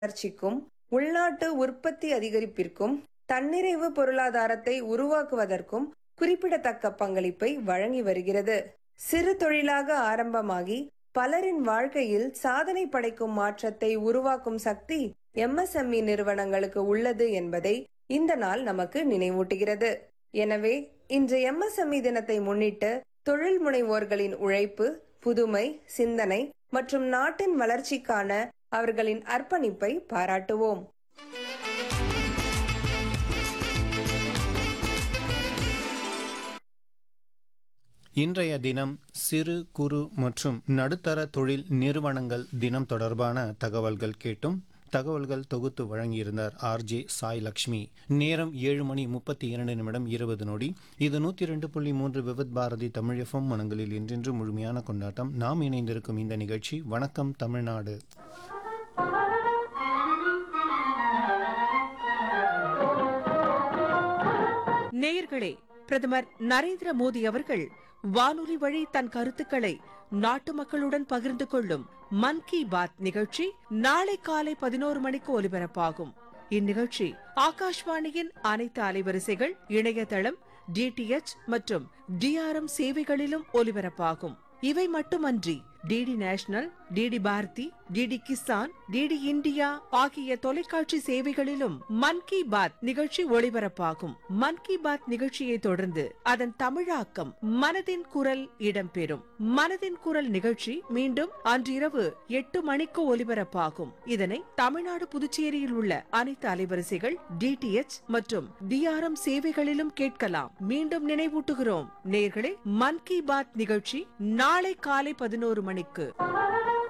வளர்ச்சிக்கும் உள்நாட்டு உற்பத்தி அதிகரிப்பிற்கும் தன்னிறைவு பொருளாதாரத்தை உருவாக்குவதற்கும் குறிப்பிடத்தக்க பங்களிப்பை வழங்கி வருகிறது சிறு தொழிலாக ஆரம்பமாகி பலரின் வாழ்க்கையில் சாதனை படைக்கும் மாற்றத்தை உருவாக்கும் சக்தி எம்எஸ்எம்இ நிறுவனங்களுக்கு உள்ளது என்பதை இந்த நாள் நமக்கு நினைவூட்டுகிறது எனவே இன்று எம்எஸ்எம்இ தினத்தை முன்னிட்டு தொழில் முனைவோர்களின் உழைப்பு புதுமை சிந்தனை மற்றும் நாட்டின் வளர்ச்சிக்கான அவர்களின் அர்ப்பணிப்பை பாராட்டுவோம் இன்றைய தினம் சிறு குறு மற்றும் நடுத்தர தொழில் நிறுவனங்கள் தினம் தொடர்பான தகவல்கள் கேட்டும் தகவல்கள் தொகுத்து வழங்கியிருந்தார் ஆர்ஜே சாய் லக்ஷ்மி நேரம் ஏழு மணி முப்பத்தி இரண்டு நிமிடம் இருபது நொடி இது நூற்றி ரெண்டு புள்ளி மூன்று விவித் பாரதி தமிழ் எஃப்எம் மனங்களில் இன்றென்று முழுமையான கொண்டாட்டம் நாம் இணைந்திருக்கும் இந்த நிகழ்ச்சி வணக்கம் தமிழ்நாடு நேயர்களே பிரதமர் நரேந்திர மோடி அவர்கள் வானொலி வழி தன் கருத்துக்களை நாட்டு மக்களுடன் பகிர்ந்து கொள்ளும் மன் கி பாத் நிகழ்ச்சி நாளை காலை பதினோரு மணிக்கு ஒலிபரப்பாகும் இந்நிகழ்ச்சி ஆகாஷ்வாணியின் அனைத்து அலைவரிசைகள் இணையதளம் டிடிஎச் மற்றும் டிஆர்எம் சேவைகளிலும் ஒலிபரப்பாகும் இவை மட்டுமன்றி DD national DD Bharati DD Kisan DD India ஆகிய தொலைக்காட்சி சேவைகளிலும் மன் கி பாத் நிகழ்ச்சி ஒளிபரப்பாகும் மன் கி பாத் நிகழ்ச்சியை தொடர்ந்து அதன் தமிழாக்கம் மனதின் குரல் இடம்பெறும் மனதின் குரல் நிகழ்ச்சி மீண்டும் அன்றிரவு எட்டு மணிக்கு ஒலிபரப்பாகும் இதனை தமிழ்நாடு புதுச்சேரியில் உள்ள அனைத்து அலைவரிசைகள் டிடிஎச் மற்றும் டிஆர்எம் சேவைகளிலும் கேட்கலாம் மீண்டும் நினைவூட்டுகிறோம் நேர்களே மன் கி பாத் நிகழ்ச்சி நாளை காலை பதினோரு மணிக்கு